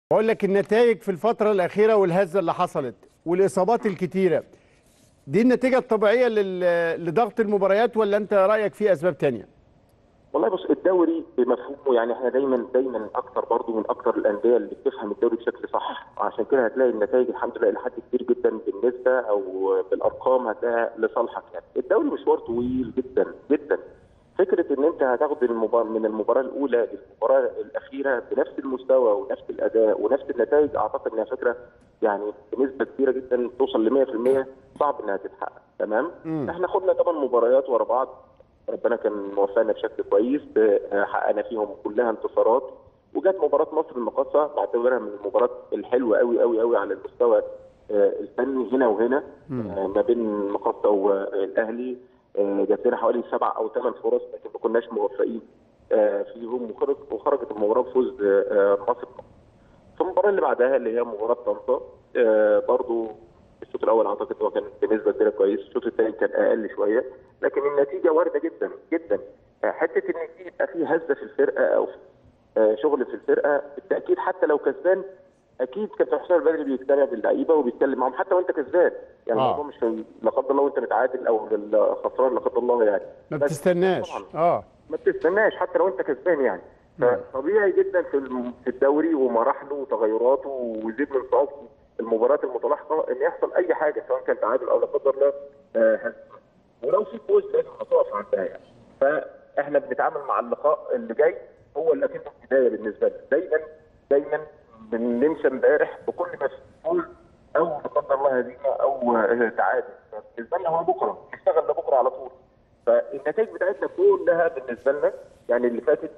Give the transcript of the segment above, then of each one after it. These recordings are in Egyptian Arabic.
بقول لك النتائج في الفترة الأخيرة والهزة اللي حصلت والإصابات الكتيرة دي النتيجة الطبيعية لل- لضغط المباريات ولا أنت رأيك في أسباب تانية؟ والله بص الدوري بمفهومه يعني احنا دايما دايما اكتر برضه من اكتر الانديه اللي بتفهم الدوري بشكل صح عشان كده هتلاقي النتائج الحمد لله لحد كبير جدا بالنسبه او بالارقام هتلاقيها لصالحك يعني الدوري مشوار طويل جدا جدا فكره ان انت هتاخد المبار... من المباراه الاولى للمباراه الاخيره بنفس المستوى ونفس الاداء ونفس النتائج اعتقد انها فكره يعني بنسبه كبيره جدا توصل ل 100% صعب انها تتحقق تمام مم. احنا خدنا ثمان مباريات ورا بعض ربنا كان موفقنا بشكل كويس آه، حققنا فيهم كلها انتصارات وجت مباراه مصر المقاصه بعتبرها من المباريات الحلوه قوي قوي قوي على المستوى آه، الفني هنا وهنا آه، ما بين المقاصه والاهلي آه، جات لنا حوالي سبع او ثمان فرص لكن ما كناش موفقين آه، فيهم وخرج وخرجت المباراه بفوز آه، مصر في المباراه اللي بعدها اللي هي مباراه طنطا آه، برضو الشوط الاول اعتقد هو كان بنسبه كبيره كويس الشوط الثاني كان اقل شويه لكن النتيجه وارده جدا جدا آه، حته ان في يبقى في هزه في الفرقه او في آه، شغل في الفرقه بالتاكيد حتى لو كسبان اكيد كابتن حسام البدري بيجتمع باللعيبه وبيتكلم معاهم حتى وانت كسبان يعني آه. الموضوع مش في- لا قدر الله وانت متعادل او خسران لا قدر الله يعني ما بس بتستناش طبعاً اه ما بتستناش حتى لو انت كسبان يعني فطبيعي جدا في الم- في الدوري ومراحله وتغيراته ويزيد من صعوبه المباريات المتلاحقه ان يحصل اي حاجه سواء كان تعادل او لا قدر الله آه، هزيمه ولو في فوز لازم هتقف عندها يعني فاحنا بنتعامل مع اللقاء اللي جاي هو اللي اكنه بدايه بالنسبه لنا دايما دايما بننسى امبارح بكل ما فيه فوز او لا قدر الله هزيمه او آه، تعادل بالنسبه لنا هو بكره نشتغل لبكره على طول فالنتائج بتاعتنا كلها بالنسبه لنا يعني اللي فاتت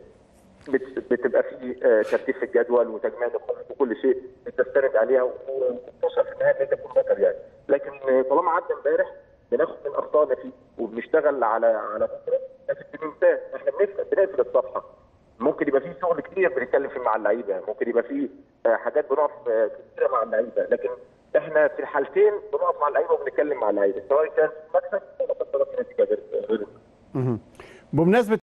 بت- بتبقى في آه، ترتيب في الجدول وتجميع نقاط وكل شيء بتستند عليها وبتوصل في النهايه ان انت تكون بطل يعني لكن آه، طالما عدى امبارح بناخد من اخطائنا فيه وبنشتغل على على بكره لكن بننساه احنا بنقفل بنقفل الصفحه ممكن يبقى في شغل كتير بنتكلم فيه مع اللعيبه ممكن يبقى في آه، حاجات بنقف آه، كتيره مع اللعيبه لكن احنا في الحالتين بنقف مع اللعيبه وبنتكلم مع اللعيبه سواء كان مكسب او لا قدر الله في نتيجه غير غير مهم. بمناسبة